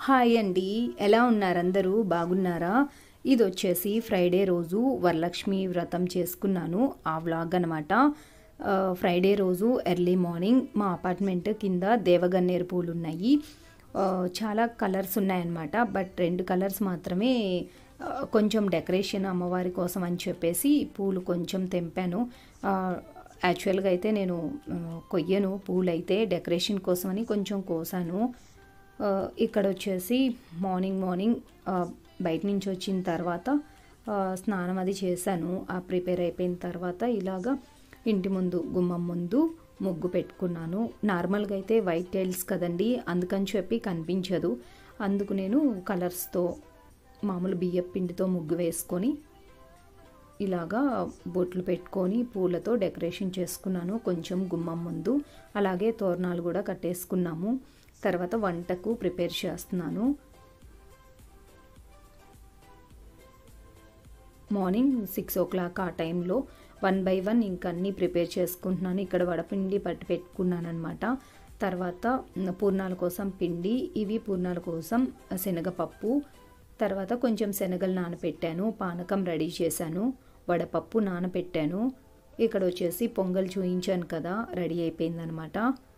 hi అండి ఎలా ఉన్నారు అందరూ బాగున్నారా ఇది వచ్చేసి ఫ్రైడే రోజు వరలక్ష్మి వ్రతం చేసుకున్నాను ఆ వ్లాగ్ అనమాట ఫ్రైడే రోజు ఎర్లీ మార్నింగ్ మా అపార్ట్మెంట్ కింద దేవగన్నేరు పూలు ఉన్నాయి ఆ, చాలా కలర్స్ ఉన్నాయన్నమాట బట్ రెండు కలర్స్ మాత్రమే ఆ, కొంచెం డెకరేషన్ అమ్మవారి కోసం అని చెప్పేసి పూలు కొంచెం తెంపాను ఆ, యాక్చువల్గా అయితే నేను ఆ, కొయ్యను పూలు అయితే డెకరేషన్ కోసం అని కొంచెం కోసాను ఆ, ఇక్కడ వచ్చేసి మార్నింగ్ మార్నింగ్ ఆ, బయట నుంచి వచ్చిన తర్వాత ఆ, స్నానం అది చేశాను ఆ ప్రిపేర్ అయిపోయిన తర్వాత ఇలాగా ఇంటి ముందు గుమ్మం ముందు ముగ్గు పెట్టుకున్నాను నార్మల్గా అయితే వైట్ టైల్స్ కదండి అందుకని చెప్పి కనిపించదు అందుకు నేను కలర్స్తో మామూలు బియ్యం పిండితో ముగ్గు వేసుకొని ఇలాగా బొట్లు పెట్టుకొని పూలతో డెకరేషన్ చేసుకున్నాను కొంచెం గుమ్మం ముందు అలాగే తోరణాలు కూడా కట్టేసుకున్నాము తర్వాత వంటకు ప్రిపేర్ చేస్తున్నాను మార్నింగ్ సిక్స్ ఓ క్లాక్ ఆ టైంలో వన్ బై వన్ ఇంక అన్నీ ప్రిపేర్ చేసుకుంటున్నాను ఇక్కడ వడపిండి పట్టి పెట్టుకున్నాను అనమాట తర్వాత పూర్ణాల కోసం పిండి ఇవి పూర్ణాల కోసం శనగపప్పు తర్వాత కొంచెం శనగలు నానపెట్టాను పానకం రెడీ చేశాను వడపప్పు నానపెట్టాను ఇక్కడ వచ్చేసి పొంగల్ చూయించాను కదా రెడీ అయిపోయిందనమాట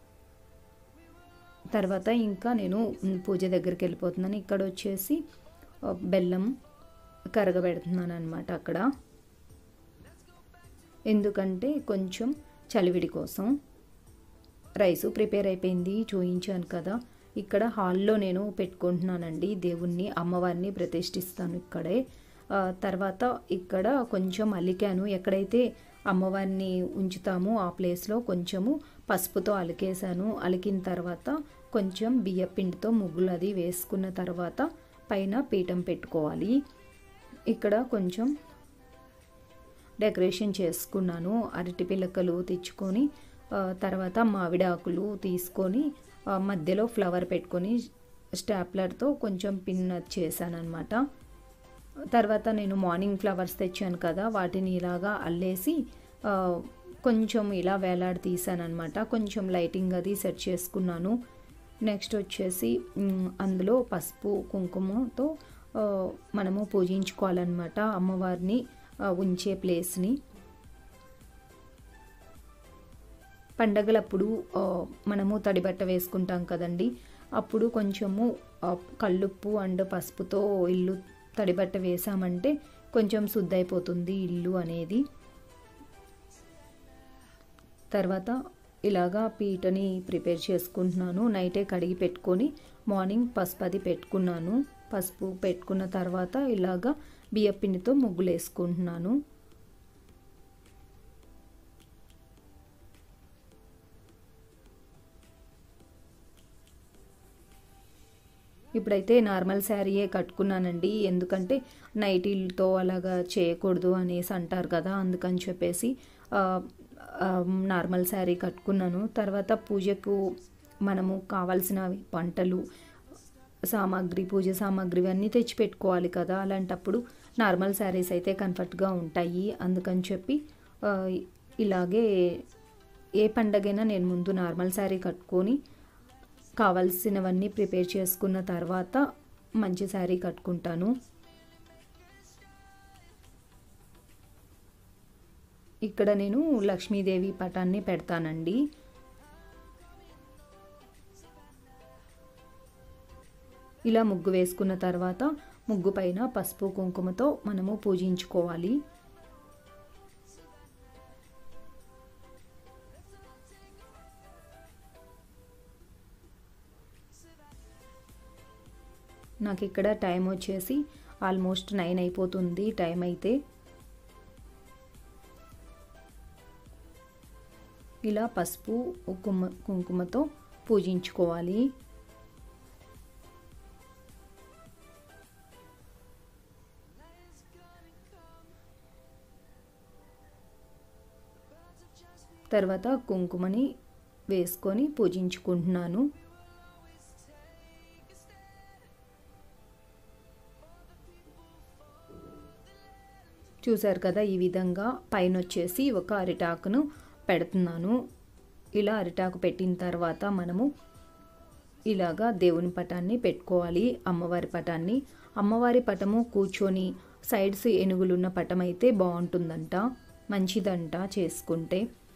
తర్వాత ఇంకా నేను మ్, పూజ దగ్గరికి వెళ్ళిపోతున్నాను ఇక్కడ వచ్చేసి ఆ, బెల్లం కరగబెడుతున్నాను అనమాట అక్కడ ఎందుకంటే కొంచెం చలివిడి కోసం రైసు ప్రిపేర్ అయిపోయింది చూయించాను కదా ఇక్కడ హాల్లో నేను పెట్టుకుంటున్నానండి దేవుణ్ణి అమ్మవారిని ప్రతిష్ఠిస్తాను ఇక్కడే ఆ, తర్వాత ఇక్కడ కొంచెం అలికాను ఎక్కడైతే అమ్మవారిని ఉంచుతామో ఆ ప్లేస్లో కొంచెము పసుపుతో అలికేసాను అలికిన తర్వాత కొంచెం బియ్య పిండితో ముగ్గులు అది వేసుకున్న తర్వాత పైన పీఠం పెట్టుకోవాలి ఇక్కడ కొంచెం డెకరేషన్ చేసుకున్నాను అరటి పిలకలు తెచ్చుకొని ఆ, తర్వాత మామిడి ఆకులు తీసుకొని ఆ, మధ్యలో ఫ్లవర్ పెట్టుకొని స్టాప్లర్తో కొంచెం పిన్ చేశాను అనమాట తర్వాత నేను మార్నింగ్ ఫ్లవర్స్ తెచ్చాను కదా వాటిని ఇలాగా అల్లేసి ఆ, కొంచెం ఇలా వేలాడి తీసాను అనమాట కొంచెం లైటింగ్ అది సెట్ చేసుకున్నాను నెక్స్ట్ వచ్చేసి మ్, అందులో పసుపు కుంకుమతో ఆ, మనము పూజించుకోవాలన్నమాట అమ్మవారిని ఆ, ఉంచే ప్లేస్ని పండగలప్పుడు ఆ, మనము తడిబట్ట వేసుకుంటాం కదండి అప్పుడు కొంచెము ఆ, కల్లుప్పు అండ్ పసుపుతో ఇల్లు తడిబట్ట వేసామంటే కొంచెం శుద్ధైపోతుంది ఇల్లు అనేది తర్వాత ఇలాగా పీటని ప్రిపేర్ చేసుకుంటున్నాను నైటే కడిగి పెట్టుకొని మార్నింగ్ పసుపు అది పెట్టుకున్నాను పసుపు పెట్టుకున్న తర్వాత ఇలాగా బియ్యపిండితో ముగ్గులు వేసుకుంటున్నాను ఇప్పుడైతే నార్మల్ శారీయే కట్టుకున్నానండి ఎందుకంటే నైటీలతో అలాగా చేయకూడదు అనేసి అంటారు కదా అందుకని చెప్పేసి ఆ, ఆ, నార్మల్ శారీ కట్టుకున్నాను తర్వాత పూజకు మనము కావాల్సిన వంటలు సామాగ్రి పూజ సామాగ్రి అన్నీ తెచ్చి పెట్టుకోవాలి కదా అలాంటప్పుడు నార్మల్ శారీస్ అయితే కంఫర్ట్గా ఉంటాయి అందుకని చెప్పి ఆ, ఇలాగే ఏ పండగైనా నేను ముందు నార్మల్ శారీ కట్టుకొని కావాల్సినవన్నీ ప్రిపేర్ చేసుకున్న తర్వాత మంచి శారీ కట్టుకుంటాను ఇక్కడ నేను లక్ష్మీదేవి పటాన్ని పెడతానండి ఇలా ముగ్గు వేసుకున్న తర్వాత ముగ్గు పైన పసుపు కుంకుమతో మనము పూజించుకోవాలి నాకు ఇక్కడ టైం వచ్చేసి ఆల్మోస్ట్ నైన్ అయిపోతుంది టైం అయితే ఇలా పసుపు కుంకుమ కుంకుమతో పూజించుకోవాలి తర్వాత కుంకుమని వేసుకొని పూజించుకుంటున్నాను చూసారు కదా ఈ విధంగా పైన వచ్చేసి ఒక అరిటాకును పెడుతున్నాను ఇలా అరిటాకు పెట్టిన తర్వాత మనము ఇలాగా దేవుని పటాన్ని పెట్టుకోవాలి అమ్మవారి పటాన్ని అమ్మవారి పటము కూర్చొని సైడ్స్ ఏనుగులున్న పటం అయితే బాగుంటుందంట మంచిదంట చేసుకుంటే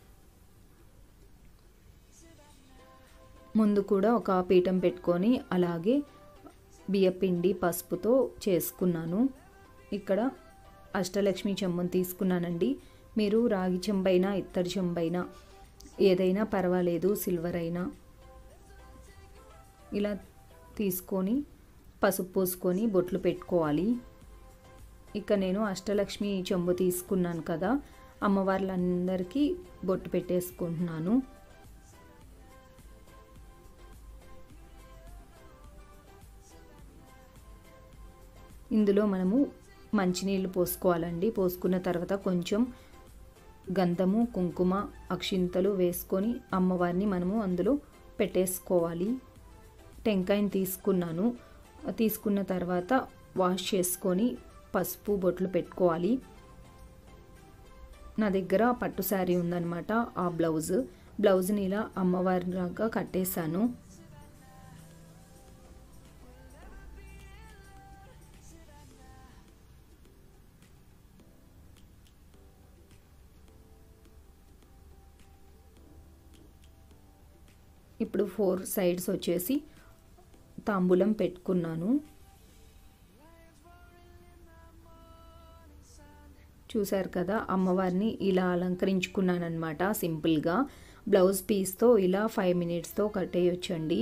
ముందు కూడా ఒక పీఠం పెట్టుకొని అలాగే బియ్యపిండి పసుపుతో చేసుకున్నాను ఇక్కడ అష్టలక్ష్మి చెంబుని తీసుకున్నానండి మీరు రాగి చెంబైనా ఇత్తడి చెంబైనా ఏదైనా పర్వాలేదు సిల్వర్ అయినా ఇలా తీసుకొని పసుపు పోసుకొని బొట్లు పెట్టుకోవాలి ఇక నేను అష్టలక్ష్మి చెంబు తీసుకున్నాను కదా అమ్మవార్లందరికీ బొట్టు పెట్టేసుకుంటున్నాను ఇందులో మనము మంచినీళ్ళు పోసుకోవాలండి పోసుకున్న తర్వాత కొంచెం గంధము కుంకుమ అక్షింతలు వేసుకొని అమ్మవారిని మనము అందులో పెట్టేసుకోవాలి టెంకాయని తీసుకున్నాను తీసుకున్న తర్వాత వాష్ చేసుకొని పసుపు బొట్లు పెట్టుకోవాలి నా దగ్గర పట్టు శారీ ఉందన్నమాట ఆ బ్లౌజ్ బ్లౌజ్ని ఇలా అమ్మవారిలాగా కట్టేశాను ఇప్పుడు ఫోర్ సైడ్స్ వచ్చేసి తాంబూలం పెట్టుకున్నాను చూశారు కదా అమ్మవారిని ఇలా అలంకరించుకున్నాను అనమాట సింపుల్గా బ్లౌజ్ పీస్తో ఇలా ఫైవ్ మినిట్స్తో కట్టేయొచ్చండి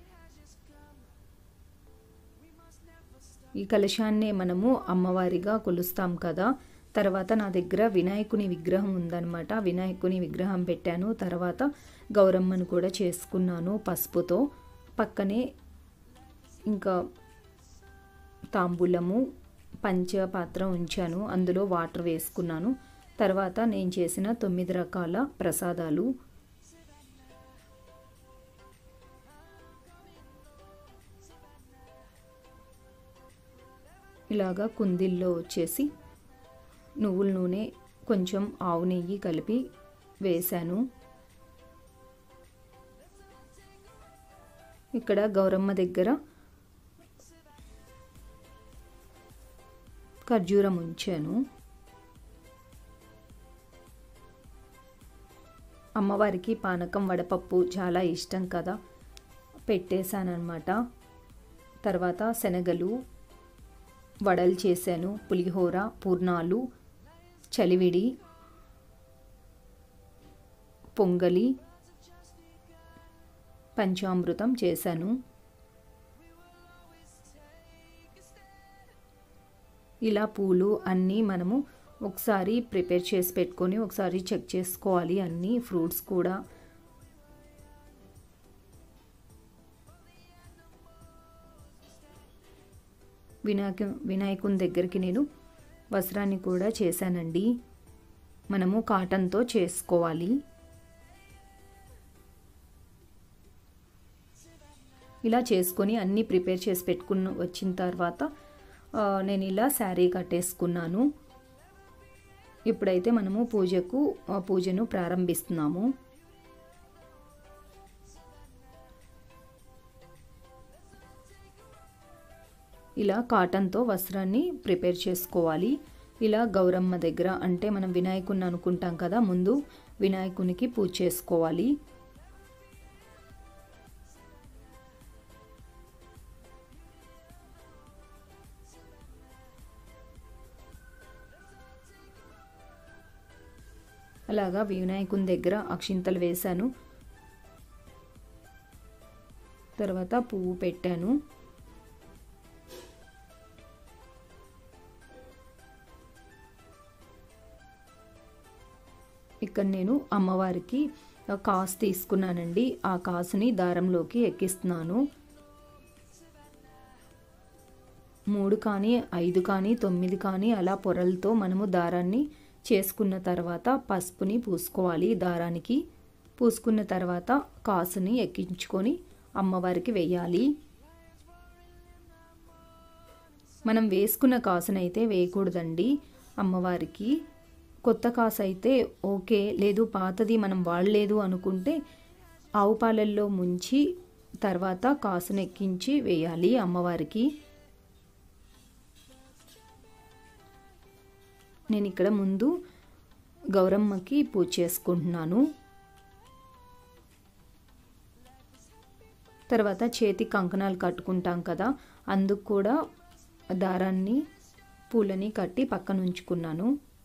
ఈ కలశాన్నే మనము అమ్మవారిగా కొలుస్తాం కదా తర్వాత నా దగ్గర వినాయకుని విగ్రహం ఉందన్నమాట వినాయకుని విగ్రహం పెట్టాను తర్వాత గౌరమ్మను కూడా చేసుకున్నాను పసుపుతో పక్కనే ఇంకా తాంబూలము పంచపాత్ర ఉంచాను అందులో వాటర్ వేసుకున్నాను తర్వాత నేను చేసిన తొమ్మిది రకాల ప్రసాదాలు ఇలాగా కుందిల్లో వచ్చేసి నువ్వుల నూనె కొంచెం ఆవు నెయ్యి కలిపి వేశాను ఇక్కడ గౌరమ్మ దగ్గర ఖర్జూరం ఉంచాను అమ్మవారికి పానకం వడపప్పు చాలా ఇష్టం కదా పెట్టేశానమాట తర్వాత శనగలు వడలు చేశాను పులిహోర పూర్ణాలు చలివిడి పొంగలి పంచామృతం చేశాను ఇలా పూలు అన్నీ మనము ఒకసారి ప్రిపేర్ చేసి పెట్టుకొని ఒకసారి చెక్ చేసుకోవాలి అన్నీ ఫ్రూట్స్ కూడా వినాయక వినాయకుని దగ్గరికి నేను వస్త్రాన్ని కూడా చేశానండి మనము కాటన్తో చేసుకోవాలి ఇలా చేసుకొని అన్నీ ప్రిపేర్ చేసి పెట్టుకున్న వచ్చిన తర్వాత నేను ఇలా శారీ కట్టేసుకున్నాను ఇప్పుడైతే మనము పూజకు పూజను ప్రారంభిస్తున్నాము ఇలా కాటన్తో వస్త్రాన్ని ప్రిపేర్ చేసుకోవాలి ఇలా గౌరమ్మ దగ్గర అంటే మనం వినాయకుని అనుకుంటాం కదా ముందు వినాయకునికి పూజ చేసుకోవాలి అలాగా వినాయకుని దగ్గర అక్షింతలు వేశాను తర్వాత పువ్వు పెట్టాను ఇక్కడ నేను అమ్మవారికి కాసు తీసుకున్నానండి ఆ కాసుని దారంలోకి ఎక్కిస్తున్నాను మూడు కానీ ఐదు కానీ తొమ్మిది కానీ అలా పొరలతో మనము దారాన్ని చేసుకున్న తర్వాత పసుపుని పూసుకోవాలి దారానికి పూసుకున్న తర్వాత కాసుని ఎక్కించుకొని అమ్మవారికి వేయాలి మనం వేసుకున్న కాసునైతే వేయకూడదండి అమ్మవారికి కొత్త కాసు అయితే ఓకే లేదు పాతది మనం వాడలేదు అనుకుంటే ఆవు పాలల్లో ముంచి తర్వాత కాసును ఎక్కించి వేయాలి అమ్మవారికి నేను ఇక్కడ ముందు గౌరమ్మకి పూజ చేసుకుంటున్నాను తర్వాత చేతి కంకణాలు కట్టుకుంటాం కదా అందుకు కూడా దారాన్ని పూలని కట్టి పక్కన ఉంచుకున్నాను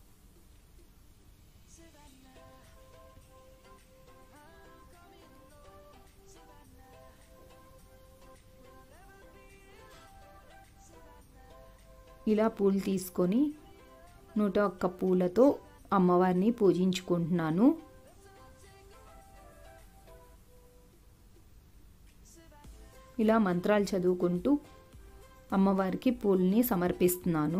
ఇలా పూలు తీసుకొని నూట ఒక్క పూలతో అమ్మవారిని పూజించుకుంటున్నాను ఇలా మంత్రాలు చదువుకుంటూ అమ్మవారికి పూల్ని సమర్పిస్తున్నాను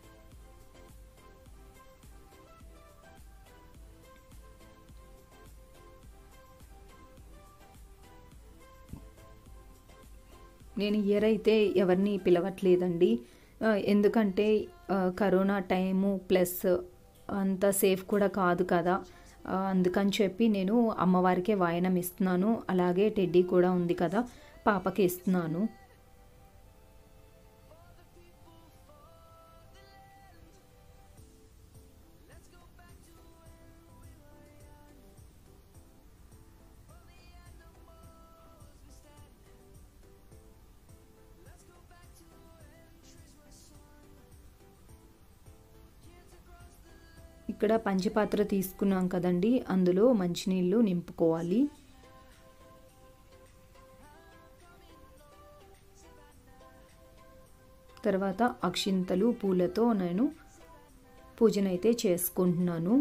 నేను ఇయర్ అయితే ఎవరిని పిలవట్లేదండి ఆ, ఎందుకంటే ఆ, కరోనా టైము ప్లస్ అంత సేఫ్ కూడా కాదు కదా ఆ, అందుకని చెప్పి నేను అమ్మవారికే వాయనం ఇస్తున్నాను అలాగే టెడ్డీ కూడా ఉంది కదా పాపకి ఇస్తున్నాను ఇక్కడ పంచపాత్ర తీసుకున్నాం కదండి అందులో మంచినీళ్ళు నింపుకోవాలి తర్వాత అక్షింతలు పూలతో నేను పూజనైతే చేసుకుంటున్నాను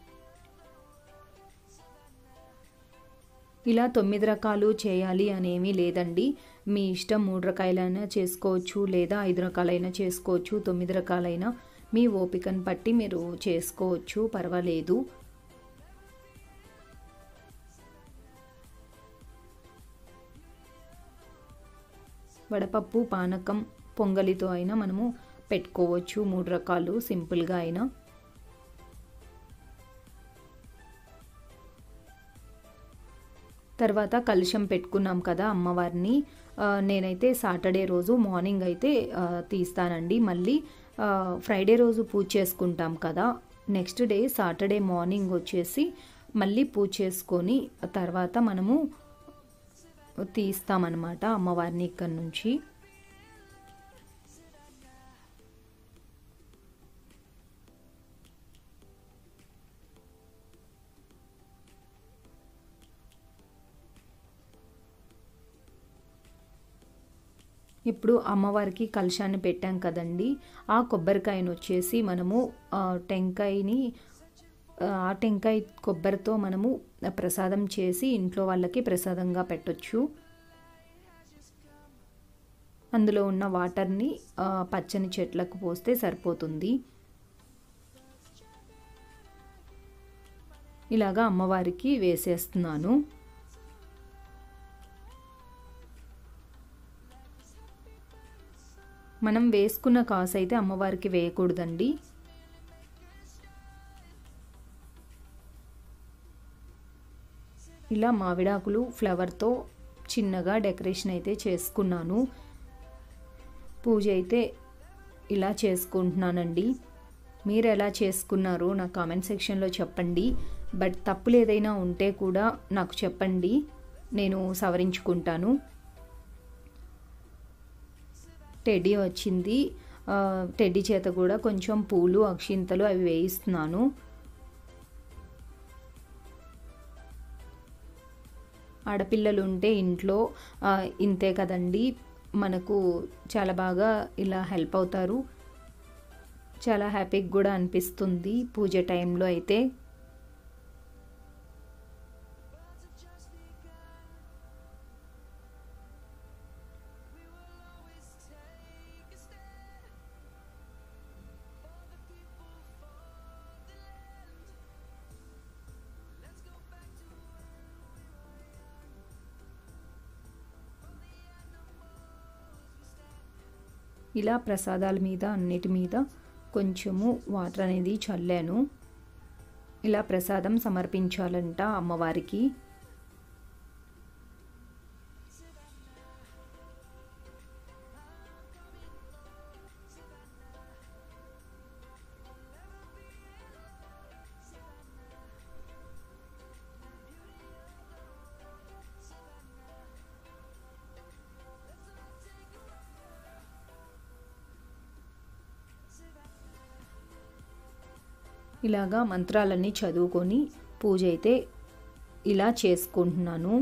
ఇలా తొమ్మిది రకాలు చేయాలి అనేమీ లేదండి మీ ఇష్టం మూడు రకాలైనా చేసుకోవచ్చు లేదా ఐదు రకాలైనా చేసుకోవచ్చు తొమ్మిది రకాలైనా మీ ఓపికను బట్టి మీరు చేసుకోవచ్చు పర్వాలేదు వడపప్పు పానకం పొంగలితో అయినా మనము పెట్టుకోవచ్చు మూడు రకాలు సింపుల్గా అయినా తర్వాత కలుషం పెట్టుకున్నాం కదా అమ్మవారిని ఆ, నేనైతే సాటర్డే రోజు మార్నింగ్ అయితే ఆ, తీస్తానండి మళ్ళీ ఆ, ఫ్రైడే రోజు పూజ చేసుకుంటాం కదా నెక్స్ట్ డే సాటర్డే మార్నింగ్ వచ్చేసి మళ్ళీ పూజ చేసుకొని తర్వాత మనము తీస్తామన్నమాట అమ్మవారిని ఇక్కడ నుంచి ఇప్పుడు అమ్మవారికి కలశాన్ని పెట్టాం కదండి ఆ కొబ్బరికాయను వచ్చేసి మనము ఆ, టెంకాయని ఆ, ఆ టెంకాయ కొబ్బరితో మనము ప్రసాదం చేసి ఇంట్లో వాళ్ళకి ప్రసాదంగా పెట్టొచ్చు అందులో ఉన్న వాటర్ని ఆ, పచ్చని చెట్లకు పోస్తే సరిపోతుంది ఇలాగా అమ్మవారికి వేసేస్తున్నాను మనం వేసుకున్న కాసు అయితే అమ్మవారికి వేయకూడదండి ఇలా మామిడాకులు ఫ్లవర్తో చిన్నగా డెకరేషన్ అయితే చేసుకున్నాను పూజ అయితే ఇలా చేసుకుంటున్నానండి మీరు ఎలా చేసుకున్నారో నా కామెంట్ సెక్షన్లో చెప్పండి బట్ తప్పులు ఏదైనా ఉంటే కూడా నాకు చెప్పండి నేను సవరించుకుంటాను టెడ్డీ వచ్చింది ఆ, టెడ్డీ చేత కూడా కొంచెం పూలు అక్షింతలు అవి వేయిస్తున్నాను ఆడపిల్లలు ఉంటే ఇంట్లో ఆ, ఇంతే కదండి మనకు చాలా బాగా ఇలా హెల్ప్ అవుతారు చాలా హ్యాపీగా కూడా అనిపిస్తుంది పూజ టైంలో అయితే ఇలా ప్రసాదాల మీద అన్నిటి మీద కొంచెము వాటర్ అనేది చల్లాను ఇలా ప్రసాదం సమర్పించాలంట అమ్మవారికి ఇలాగా మంత్రాలన్నీ చదువుకొని పూజ అయితే ఇలా చేసుకుంటున్నాను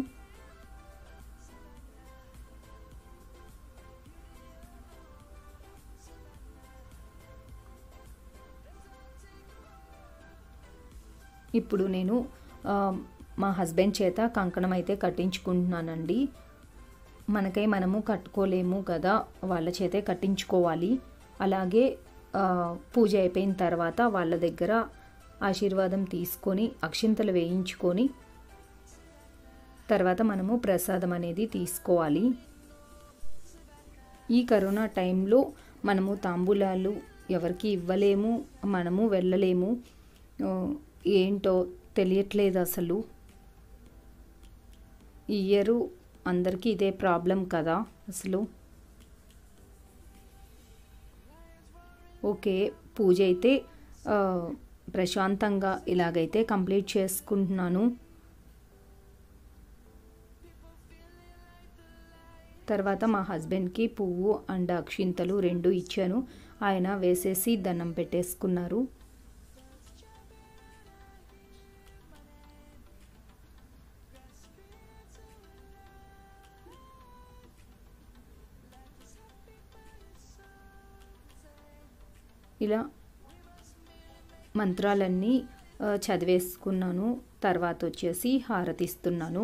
ఇప్పుడు నేను ఆ, మా హస్బెండ్ చేత కంకణం అయితే కట్టించుకుంటున్నానండి మనకై మనము కట్టుకోలేము కదా వాళ్ళ చేతే కట్టించుకోవాలి అలాగే ఆ, పూజ అయిపోయిన తర్వాత వాళ్ళ దగ్గర ఆశీర్వాదం తీసుకొని అక్షింతలు వేయించుకొని తర్వాత మనము ప్రసాదం అనేది తీసుకోవాలి ఈ కరోనా టైంలో మనము తాంబూలాలు ఎవరికి ఇవ్వలేము మనము వెళ్ళలేము ఆ, ఏంటో తెలియట్లేదు అసలు ఈ ఇయరు అందరికీ ఇదే ప్రాబ్లం కదా అసలు ఓకే పూజ అయితే ఆ, ప్రశాంతంగా ఇలాగైతే కంప్లీట్ చేసుకుంటున్నాను తర్వాత మా హస్బెండ్కి పువ్వు అండ్ అక్షింతలు రెండు ఇచ్చాను ఆయన వేసేసి దండం పెట్టేసుకున్నారు ఇలా మంత్రాలన్నీ ఆ, చదివేసుకున్నాను తర్వాత వచ్చేసి హారతిస్తున్నాను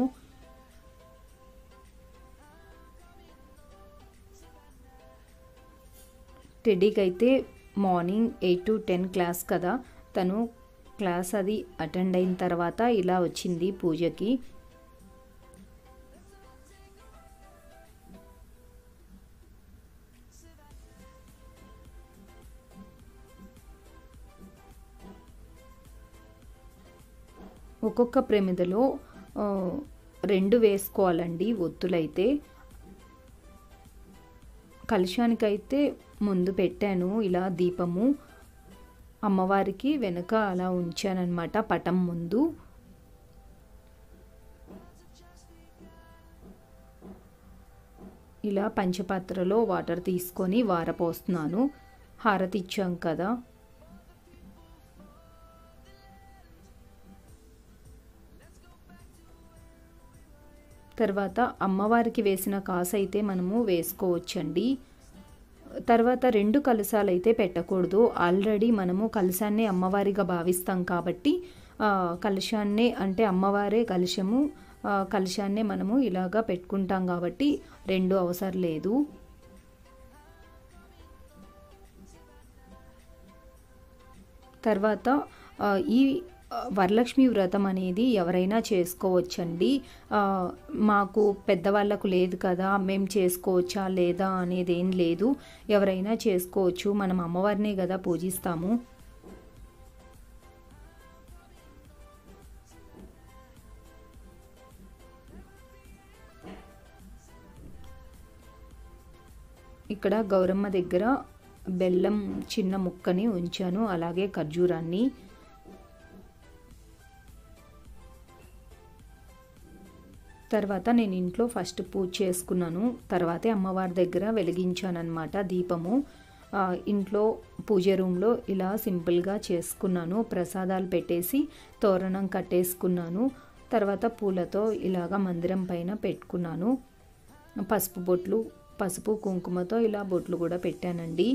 టెడ్డీకి అయితే morning eight to ten class కదా తను క్లాస్ అది అటెండ్ అయిన తర్వాత ఇలా వచ్చింది పూజకి ఒక్కొక్క ప్రమిదలో ఆ, రెండు వేసుకోవాలండి ఒత్తులైతే కలశానికైతే ముందు పెట్టాను ఇలా దీపము అమ్మవారికి వెనుక అలా ఉంచానన్నమాట పటం ముందు ఇలా పంచపాత్రలో వాటర్ తీసుకొని వారపోస్తున్నాను హారతి ఇచ్చాం కదా తర్వాత అమ్మవారికి వేసిన కాసు అయితే మనము వేసుకోవచ్చండి తర్వాత రెండు కలశాలు అయితే పెట్టకూడదు ఆల్రెడీ మనము కలశాన్ని అమ్మవారిగా భావిస్తాం కాబట్టి ఆ, కలశాన్నే అంటే అమ్మవారే కలశము ఆ, కలశాన్నే మనము ఇలాగా పెట్టుకుంటాం కాబట్టి రెండు అవసరం లేదు తర్వాత ఆ, ఈ ఆ, వరలక్ష్మి వ్రతం అనేది ఎవరైనా చేసుకోవచ్చండి ఆ, మాకు పెద్దవాళ్ళకు లేదు కదా మేము చేసుకోవచ్చా లేదా అనేది ఏం లేదు ఎవరైనా చేసుకోవచ్చు మనం అమ్మవారినే కదా పూజిస్తాము ఇక్కడ గౌరమ్మ దగ్గర బెల్లం చిన్న ముక్కని ఉంచాను అలాగే ఖర్జూరాన్ని తర్వాత నేను ఇంట్లో ఫస్ట్ పూజ చేసుకున్నాను తర్వాతే అమ్మవారి దగ్గర వెలిగించానన్నమాట దీపము ఆ, ఇంట్లో పూజ రూమ్లో ఇలా సింపుల్గా చేసుకున్నాను ప్రసాదాలు పెట్టేసి తోరణం కట్టేసుకున్నాను తర్వాత పూలతో ఇలాగా మందిరం పైన పెట్టుకున్నాను పసుపు బొట్లు పసుపు కుంకుమతో ఇలా బొట్లు కూడా పెట్టానండి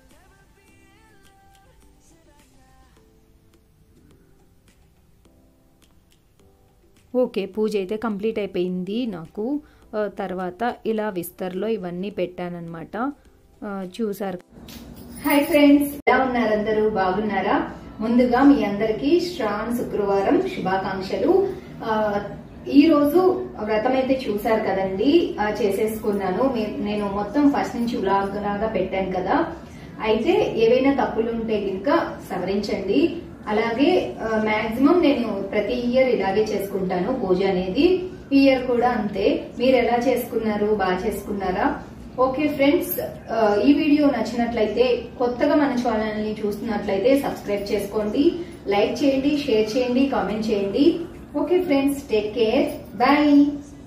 ఓకే పూజ అయితే కంప్లీట్ అయిపోయింది నాకు ఆ, తర్వాత ఇలా విస్తర్లో ఇవన్నీ పెట్టానన్నమాట ఆ, చూసారు హాయ్ ఫ్రెండ్స్ ఎలా ఉన్నారు అందరూ బాగున్నారా ముందుగా మీ అందరికీ శ్రావణ శుక్రవారం శుభాకాంక్షలు ఆ, ఈ రోజు వ్రతం అయితే చూసారు కదండి ఆ, చేసేసుకున్నాను మీ- నేను మొత్తం ఫస్ట్ నుంచి వ్లాగ్ లాగా పెట్టాను కదా అయితే ఏవైనా తప్పులు ఉంటే కనుక సవరించండి అలాగే మాక్సిమం నేను ప్రతి ఇయర్ ఇలాగే చేసుకుంటాను పూజ అనేది ఈ ఇయర్ కూడా అంతే మీరు ఎలా చేసుకున్నారు బాగా చేసుకున్నారా ఓకే ఫ్రెండ్స్ ఈ వీడియో నచ్చినట్లయితే కొత్తగా మన ఛానల్ ని చూస్తున్నట్లయితే సబ్స్క్రైబ్ చేసుకోండి లైక్ చేయండి షేర్ చేయండి కామెంట్ చేయండి okay friends take care bye